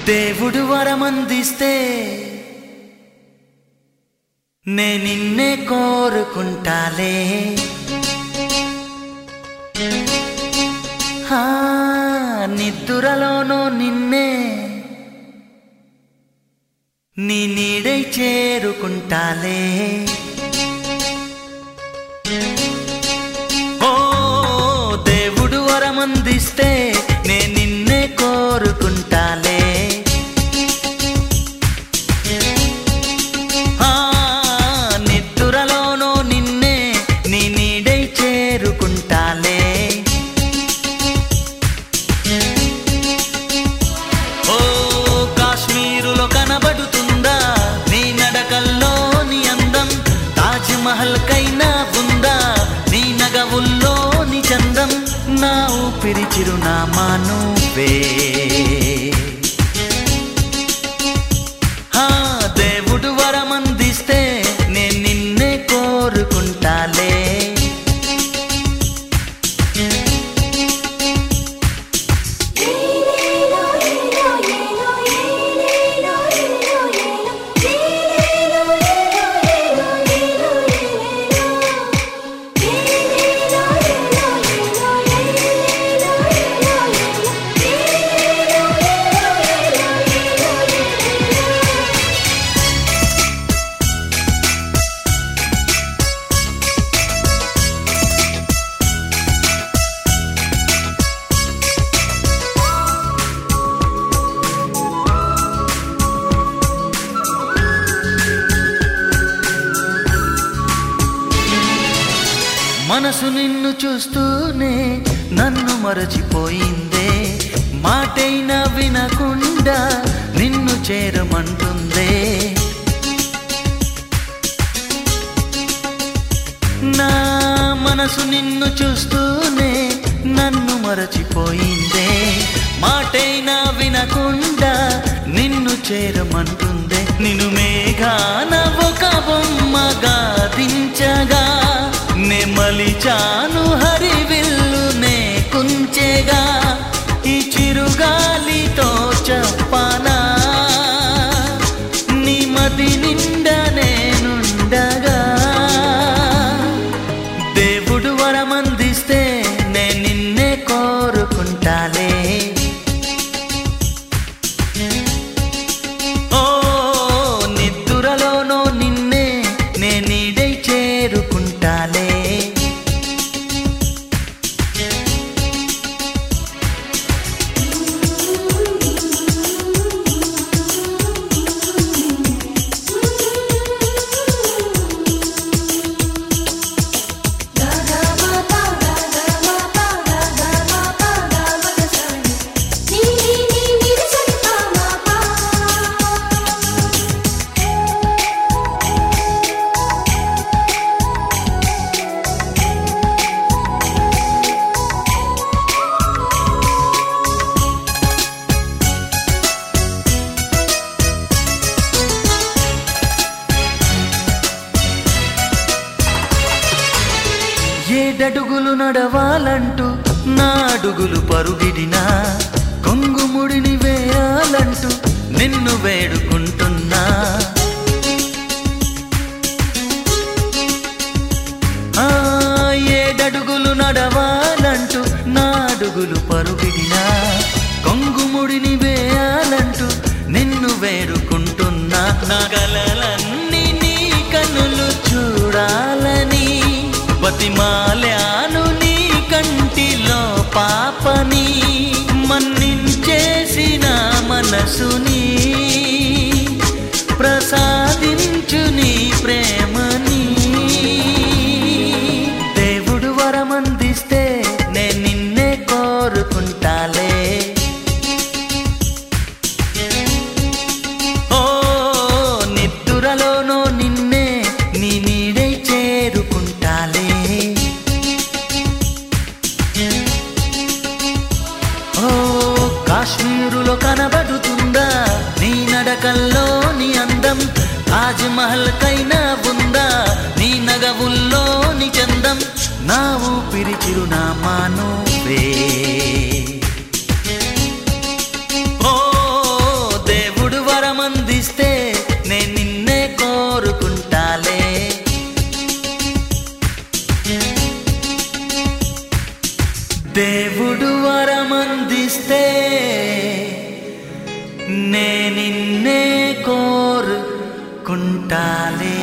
దేవుడు వరమందిస్తే నే నిన్నే కోరుకుంటాలే హా, నిద్దురలోనూ నిన్నే నీ నీడై చేరుకుంటాలే ఓ దేవుడు వరమందిస్తే నే నిన్నే కోరుకుంటాలే ఆ, నిద్దురలోనూ నిన్నే నీ నీడై చేరుకుంటాలే ఓ కాశ్మీరులో కనబడుతుందా నీ నడకల్లోని అందం తాజ్ మహల్ కైనా ఉందా నీ నగవుల్లోని చందం నా ఊపిరి చిరునామా నువ్వే ఆ, దేవుడు వరమందిస్తే నేను నిన్నే కోరుకుంటాలే మనసు నిన్ను చూస్తూనే నన్ను మరచిపోయిందే మాటైనా వినకుండా నిన్ను చేరమంటుందే నా మనసు నిన్ను చూస్తూనే నన్ను మరచిపోయిందే మాటైనా వినకుండా నిన్ను చేరమంటుందే నిన్ను మేఘాన ఒక బొమ్మగా దించగా నే మలిచాను హరివిల్లు నే కుంచెగా ఈ చిరుగాలితో చెప్పనా నీ మది నిండా నేనుండగా దేవుడు వరమందిస్తే నే నిన్నే కోరుకుంటాలే ఓ నిద్దురలోనో నిన్నే నే నీడై చేరుకుంటాలే ఏడడుగులు నడవాలంటూ నా అడుగులు పరుగిడినా కొంగుముడిని వేయాలంటూ నిన్ను వేడుకుంటున్నా ఆ ఏడడుగులు నడవాలంటూ నా అడుగులు పరుగిడినా కొంగుముడిని వేయాలంటూ నిన్ను వేడుకుంటున్నా నా గలలన్నీ నీ కన్నులు చూడాలని బతిమాలాను నీ కంటిలో పాపని మన్నించేసిన మనసుని ప్రసాదించు నీ ప్రేమని దేవుడు వరమందిస్తే నే నిన్నే కోరుకుంటాలే ఓ నిద్దురలోనో నిన్నే నీ నీడై చేరుకుంటాలే ఓ కాశ్మీరులో కనబడుతుందా నీ నడకల్లోని అందం తాజ్ మహల్ కైనా ఉందా నీ నగవుల్లోని చందం నా ఊపిరి చిరునామా నువ్వే ఓ ఉంటాలే